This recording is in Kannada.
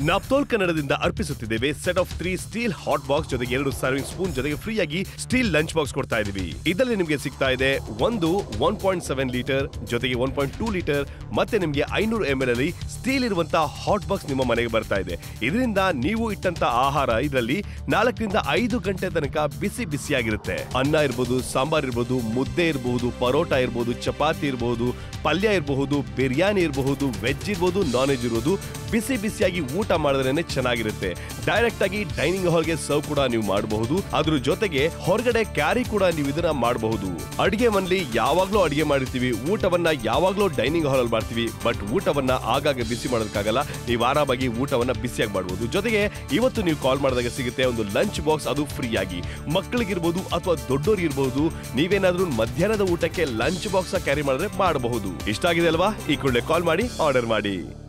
ನಾಪ್ತೋಲ್ ಕನ್ನಡದಿಂದ ಅರ್ಪಿಸುತ್ತಿದ್ದೇವೆ set of three steel hot box ಜೊತೆಗೆ ಎರಡು ಸರ್ವಿಂಗ್ ಸ್ಪೂನ್ ಜೊತೆಗೆ ಫ್ರೀ ಆಗಿ ಸ್ಟೀಲ್ ಲಂಚ್ ಬಾಕ್ಸ್ ಕೊಡ್ತಾ ಇದೀವಿ ಇದರಲ್ಲಿ ನಿಮಗೆ ಸಿಗ್ತಾ ಇದೆ ಒಂದು ಒನ್ ಪಾಯಿಂಟ್ ಸೆವೆನ್ ಲೀಟರ್ ಜೊತೆಗೆ ಒನ್ ಪಾಯಿಂಟ್ ಟೂ ಲೀಟರ್ ಮತ್ತೆ ನಿಮಗೆ ಐನೂರು ಎಂ ಎಲ್ ಅಲ್ಲಿ ಸ್ಟೀಲ್ ಇರುವಂತಹ ಹಾಟ್ ಬಾಕ್ಸ್ ನಿಮ್ಮ ಮನೆಗೆ ಬರ್ತಾ ಇದೆ ಇದರಿಂದ ನೀವು ಇಟ್ಟಂತ ಆಹಾರ ಇದರಲ್ಲಿ ನಾಲ್ಕರಿಂದ ಐದು ಗಂಟೆ ತನಕ ಬಿಸಿ ಬಿಸಿಯಾಗಿರುತ್ತೆ ಅನ್ನ ಇರ್ಬೋದು ಸಾಂಬಾರ್ ಇರ್ಬೋದು ಮುದ್ದೆ ಇರಬಹುದು ಪರೋಟ ಇರ್ಬೋದು ಚಪಾತಿ ಇರಬಹುದು ಪಲ್ಯ ಇರಬಹುದು ಬಿರಿಯಾನಿ ಇರಬಹುದು ವೆಜ್ ಇರ್ಬೋದು ನಾನ್ ವೆಜ್ ಇರ್ಬೋದು ಬಿಸಿ ಬಿಸಿಯಾಗಿ ಊಟ ಮಾಡಿದ್ರೇನೆ ಚೆನ್ನಾಗಿರುತ್ತೆ ಡೈರೆಕ್ಟ್ ಆಗಿ ಡೈನಿಂಗ್ ಹಾಲ್ಗೆ ಸರ್ವ್ ಕೂಡ ನೀವು ಮಾಡಬಹುದು ಅದ್ರ ಜೊತೆಗೆ ಹೊರಗಡೆ ಕ್ಯಾರಿ ಕೂಡ ನೀವು ಇದನ್ನ ಮಾಡಬಹುದು ಅಡಿಗೆ ಮನೇಲಿ ಯಾವಾಗ್ಲೂ ಅಡಿಗೆ ಮಾಡಿರ್ತೀವಿ ಊಟವನ್ನ ಯಾವಾಗ್ಲೂ ಡೈನಿಂಗ್ ಹಾಲ್ ಅಲ್ಲಿ ಮಾಡ್ತೀವಿ ಬಟ್ ಊಟವನ್ನ ಆಗಾಗ ಬಿಸಿ ಮಾಡೋದಕ್ಕಾಗಲ್ಲ ನೀವು ಆರಾಮಾಗಿ ಊಟವನ್ನ ಬಿಸಿಯಾಗಿ ಮಾಡಬಹುದು ಜೊತೆಗೆ ಇವತ್ತು ನೀವು ಕಾಲ್ ಮಾಡಿದಾಗ ಸಿಗುತ್ತೆ ಒಂದು ಲಂಚ್ ಬಾಕ್ಸ್ ಅದು ಫ್ರೀ ಆಗಿ ಮಕ್ಕಳಿಗಿರ್ಬೋದು ಅಥವಾ ದೊಡ್ಡೋರಿಗಿರ್ಬೋದು ನೀವೇನಾದ್ರೂ ಮಧ್ಯಾಹ್ನದ ಊಟಕ್ಕೆ ಲಂಚ್ ಬಾಕ್ಸ್ ಕ್ಯಾರಿ ಮಾಡಿದ್ರೆ ಮಾಡಬಹುದು ಇಷ್ಟ ಆಗಿದೆ ಅಲ್ವಾ ಈ ಕೂಡಲೇ ಕಾಲ್ ಮಾಡಿ ಆರ್ಡರ್ ಮಾಡಿ